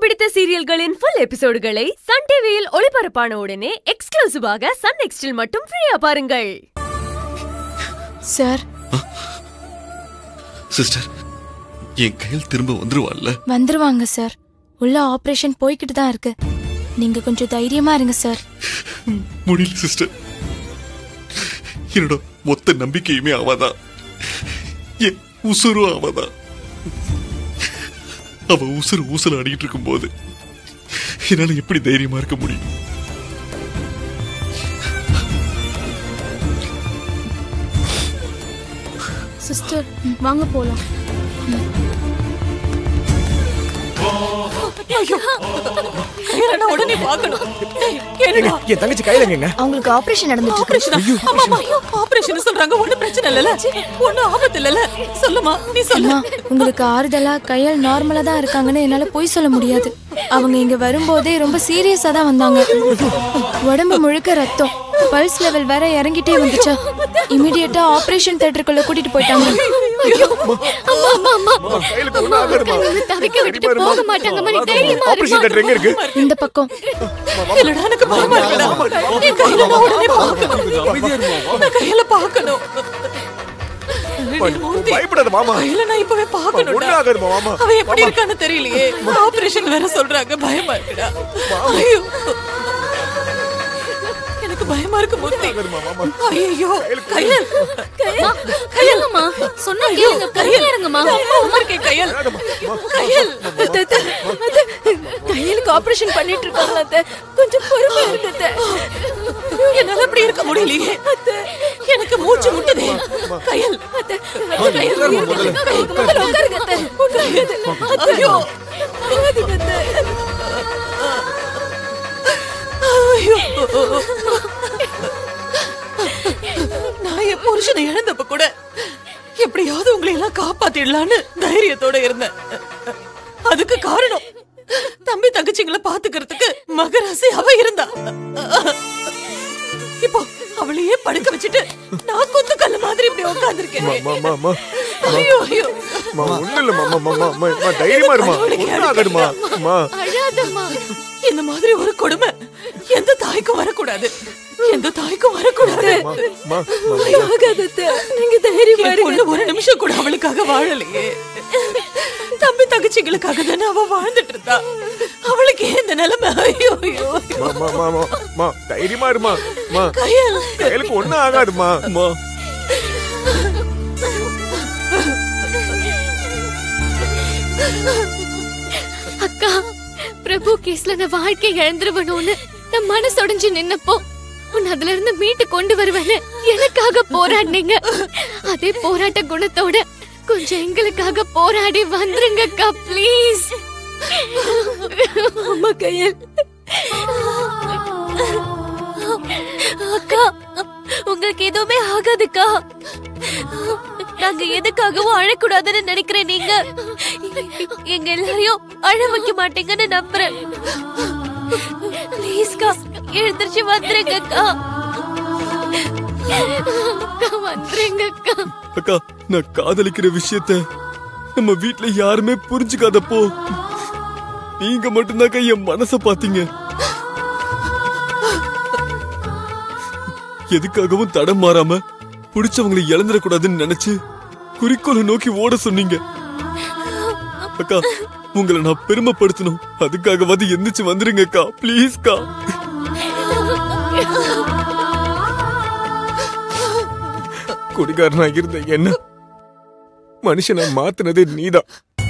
பிடித்த சீரியல்களின் full எபிசோடுகளை Sun டிவியில் ஒளிபரப்பான உடனே எக்ஸ்க்ளூசிவாக சன் நெக்ஸ்டில் மட்டும் ஃப்ரீயா பாருங்கள் சார் சிஸ்டர் என் கையில் திரும்ப வந்துருவாள்ல வந்துருவாங்க சார் உள்ள ஆபரேஷன் போய்கிட்டு தான் இருக்கு நீங்க கொஞ்சம் தைரியமா இருங்க சார் முடியல சிஸ்டர் என்னோட மொத்த நம்பிக்கையுமே அவதான் என் உசுரும் அவதான் அவ உசுறு ஊசல் ஆடிட்டு இருக்கும் போது என்னால எப்படி தைரியமா இருக்க முடியும் சிஸ்டர் வாங்க போலாம் கையில உடனே பார்க்கணும் ஏய், கேளுடா. என் தங்கச்சி கையில எங்க அவங்களுக்கு ஆபரேஷன் நடந்துட்டு இருக்கு ஆபரேஷனா? ஆமா, ஆமா, ஐயோ, ஆபரேஷன் சொல்றாங்க ஒண்ணும் பிரச்சனை இல்லல ஒண்ணும் ஆபத்து இல்லல சொல்லுமா நீ சொல்லு அம்மா உங்களுக்கு ஆறுதலா கையால் நார்மலா தான் இருக்காங்கன்னு என்னால பொய் சொல்ல முடியாது அவங்க இங்க வரும்போதே ரொம்ப சீரியஸா தான் வந்தாங்க உடம்பு முழுக்க ரத்தம் பல்ஸ் லெவல் வேற இறங்கிட்டே வந்துச்சா இமிடியேட்டா ஆபரேஷன் தியேட்டருக்குள்ள கூட்டிட்டு போயிட்டாங்க தவிக்க விட்டுட்டு போக மாட்டாங்கம்மா நீ தைரியமா ஆபரேஷன் தேட்டர் எங்க இருக்கு இந்த பக்கம் இல்லடா எனக்கு பயமா இருக்குடா என் கையில நான் உடனே பார்க்கணும் நான் கையில பார்க்கணும் டேய், மூர்த்தி, பயப்படாத மாமா கையில நான் இப்பவே ஒண்ணும் பார்க்கணும்டா ஆகாதுமா மாமா அவ எப்படி இருக்கான்னு தெரியலையே ஆபரேஷன் வேற சொல்றாங்க பயமா இருக்குடா ஐயோ எனக்கு பயமா இருக்கு மூர்த்தி ஐயோ கையல் கையலம்மா சொன்னா கேளுங்க கையல் இருங்கம்மா அம்மா இருக்கேன் கையல் கையல் கையலுக்கு ஆபரேஷன் பண்ணிட்டு இருக்காங்களா அத்தை. கொஞ்சம் பொறுமையா இருங்க என்னால அப்படி இருக்க முடியலையே எனக்கு மூச்சு முட்டுதே கையல் ஐயோ ஐயோ நான் என் புருஷனை இழந்தப்ப கூட எப்படியாவது உங்களை எல்லாம் காப்பாத்திடலான்னு தைரியத்தோட இருந்தேன் அதுக்கு காரணம் தம்பி தங்கச்சிங்களை பாத்துக்கிறதுக்கு மகராசி அவ இருந்தா இப்போ அவளையே படுக்க வச்சுட்டு நான் குத்து கல்லு மாதிரி இப்படி உட்கார்ந்திருக்கேன் மாமா மாமா ஐயோ ஐயோ மாமா ஒண்ணு இல்ல மாமா மாமா அம்மா தைரியமா இருமா ஒண்ணும் ஆகாதுமா அம்மா அழாதம்மா இந்த மாதிரி ஒரு கொடுமை எந்த தாய்க்கும் வரக்கூடாது எந்த தாய்க்கும் வரக்கூடாது அம்மா நீங்க தைரியமா பொண்ணு ஒரு நிமிஷம் கூட அவளுக்காக வாழலையே தம்பி தங்கச்சிங்களுக்காக தானே அவ வாழ்ந்துட்டு இருந்தா அவளுக்கு ஏன் இந்த நிலைமை ஐயோ ஐயோ மாமா மாமா மா தைரியமா இருமா மா கையல் கையலுக்கு ஒண்ணும் ஆகாதுமா அம்மா அக்கா பிரபு கேஸ்ல நான் வாழ்க்கை இழந்துருவணும்னு நான் மனசொடைஞ்சு நின்னப்போ உன்னை அதுல இருந்து மீட்டு கொண்டு வருவேன்னு எனக்காக போராடினீங்க அதே போராட்ட குணத்தோட கொஞ்சம் எங்களுக்காக போராடி வந்துருங்க அக்கா ப்ளீஸ் அம்மா கையல் அக்கா உங்களுக்கு எதுவுமே ஆகாதுக்கா நாங்க எதுக்காகவும் அழக்கூடாதுன்னு நினைக்கிறேன் நீங்க எங்க எல்லாரையும் அழ வைக்க மாட்டீங்கன்னு நம்புறேன் ப்ளீஸ்க்கா எழுந்திருச்சு வந்துருங்கக்கா அக்கா, வந்துருங்கக்கா அக்கா நான் காதலிக்கிற விஷயத்த நம்ம வீட்ல யாருமே புரிஞ்சுக்காதப்போ நீங்க மட்டும்தாக்கா என் மனச பாத்தீங்க எதுக்காகவும் தடம் மாறாம பிடிச்சவங்களை இழந்துடக்கூடாதுன்னு நினைச்சு குறிக்கோளை நோக்கி ஓட சொன்னீங்க அக்கா உங்களை நான் பெருமைப்படுத்தணும் அதுக்காகவாது எந்திரிச்சு வந்துருங்க அக்கா ப்ளீஸ்க்கா குடிகாரனா இருந்த என்ன மனுஷனை மாத்துனதே நீதான்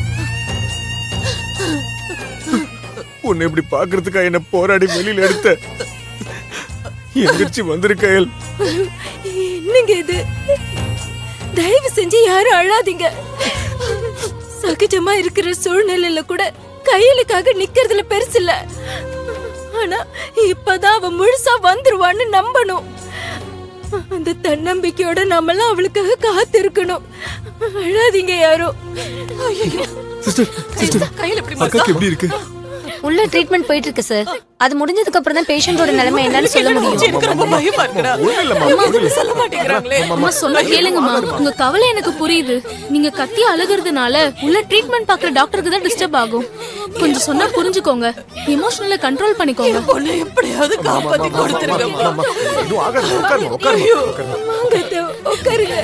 உன்னை இப்படி பாக்குறதுக்கா என்ன போராடி வெளியில எடுத்த எந்திரிச்சு வந்திரு கையல் என்னங்க இது தயவு செஞ்சு யாரும் அழாதீங்க சகஜமா இருக்கிற சூழ்நிலையில கூட கையலுக்காக நிக்கிறதுல பெருசு இல்ல ஆனா இப்பதான் அவ முழுசா வந்துருவான்னு நம்பணும் அந்த தன்னம்பிக்கையோட நாமெல்லாம் அவளுக்காக காத்திருக்கணும் அழாதீங்க யாரும் சிஸ்டர் சிஸ்டர் கையில எப்படி அக்காக்கு எப்படி இருக்கு உள்ள ட்ரீட்மெண்ட் போயிட்டு இருக்கு சார் அது முடிஞ்சதுக்கு அப்புறம் தான் பேஷண்டோட நிலைமை என்னன்னு சொல்ல முடியும் எனக்கு ரொம்ப பயமா இருக்குடா ஒண்ணும் இல்லம்மா, அம்மா ஒண்ணும் இல்ல. சொல்ல மாட்டேங்கிறாங்களே அம்மா சொன்ன கேளுங்கம்மா உங்க கவலை எனக்கு புரியுது நீங்க கத்தி அழுகுறதுனால உள்ள ட்ரீட்மெண்ட் பாக்குற டாக்டருக்கு தான் டிஸ்டர்ப் ஆகும் கொஞ்சம் சொன்னா புரிஞ்சுக்கோங்க எமோஷனல கண்ட்ரோல் பண்ணிக்கோங்க பொண்ணு எப்படியாவது காப்பாத்தி கொடுத்துருங்கம்மா அம்மா, எதுவும் ஆகாதுமா உட்காருமா உட்காருமா உட்காருமா வாங்க அத்தை, உட்காருங்க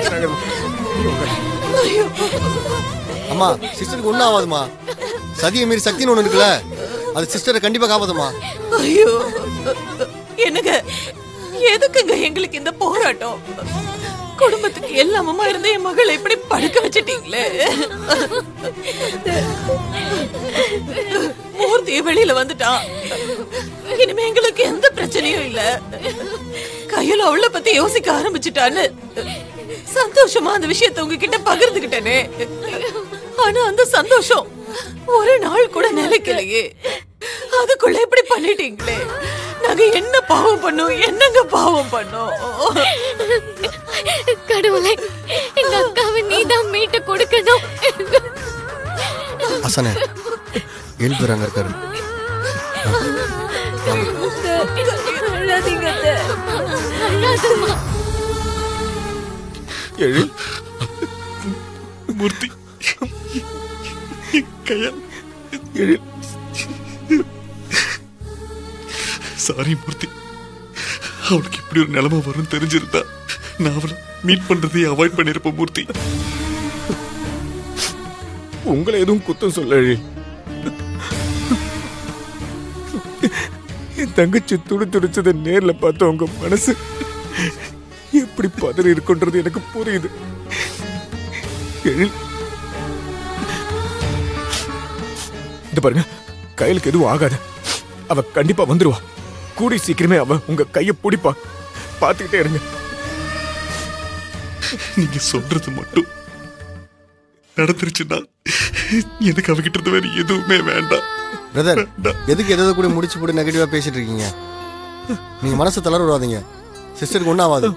அம்மா சிஸ்டருக்கு ஒன்றும் ஆகாதுமா சதியை மீறி சக்தின்னு ஒன்று இருக்குல்ல அது சிஸ்டரை கண்டிப்பாக காப்பாத்துமா ஐயோ என்னங்க எதுக்குங்க எங்களுக்கு இந்த போராட்டம் குடும்பத்துக்கு எல்லாமமா இருந்த என் மகளை இப்படி படுக்க வச்சிட்டீங்களே மூர்த்திய வெளியில வந்துட்டான் இனிமே எங்களுக்கு எந்த பிரச்சனையும் இல்ல கையில அவளை பத்தி யோசிக்க ஆரம்பிச்சுட்டான்னு சந்தோஷமா அந்த விஷயத்தை உங்ககிட்ட பகிர்ந்துகிட்டனே ஆனா அந்த சந்தோஷம் ஒரு நாள் கூட நிலைக்கலையே அதுக்குள்ள இப்படி பண்ணிட்டீங்களே நாங்க என்ன பாவம் பண்ணோம் என்னங்க பாவம் பண்ணோம் கடவுளே எங்க அக்காவை நீதான் மீட்டு கொடுக்கணும் அசனே ஏழு பேர் அங்கே இருக்காரு அழாதீங்க அத்தை. அழாதம்மா. எழு மூர்த்தி கையால் எழு சாரி மூர்த்தி அவளுக்கு இப்படி ஒரு நிலைமை வரும்னு தெரிஞ்சிருந்தா நான் அவளை மீட் பண்றதையே அவாய்ட் பண்ணிருப்பேன் மூர்த்தி உங்களை எதுவும் குத்தம் சொல்ல எழில். என் தங்கச்சி துடி துடிச்சதை நேர்ல பார்த்த உங்க மனசு எப்படி பதறி இருக்குன்றது எனக்கு புரியுது எழில் இந்த பாருங்க கையிலுக்கு எதுவும் ஆகாது அவ கண்டிப்பா வந்துருவா கூடி சீக்கிரமே அவ உங்க கைய பிடிப்பா பாத்துக்கிட்டே இருங்க நீங்க சொல்றது மட்டும் நடந்துருச்சுன்னா எனக்கு அவகிட்ட இருந்து வேற எதுவுமே வேண்டாம் பிரதர் எதுக்கு எதாவது கூட முடிச்சு போட்டு நெகட்டிவாக பேசிட்டு இருக்கீங்க நீங்கள் மனசை தளர விடாதீங்க சிஸ்டருக்கு ஒன்றும் ஆகாது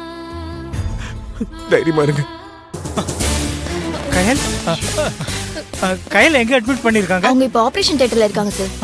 தைரியமா இருங்க கயல் அ, அ, கயல் எங்க அட்மிட் பண்ணிருக்காங்க அவங்க இப்போ ஆபரேஷன் தியேட்டர்ல இருக்காங்க சார்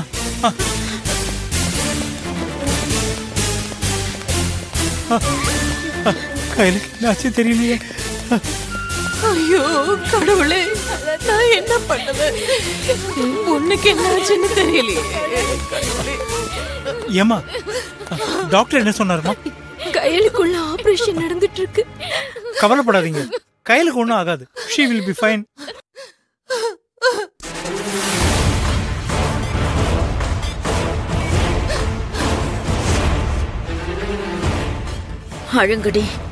கயலுக்கு என்னாச்சு தெரியலையே ஐயோ கடவுளே நான் என்ன பண்ணுவேன் பொண்ணுக்கு என்னாச்சுன்னு தெரியலையே கடவுளே ஏமா டாக்டர் என்ன சொன்னாருமா கையலுக்குள்ள ஆபரேஷன் நடந்துட்டு இருக்கு கவலைப்படாதீங்க கையலுக்கு ஒன்றும் ஆகாது ஷீ வில் பி ஃபைன் அழுங்கடி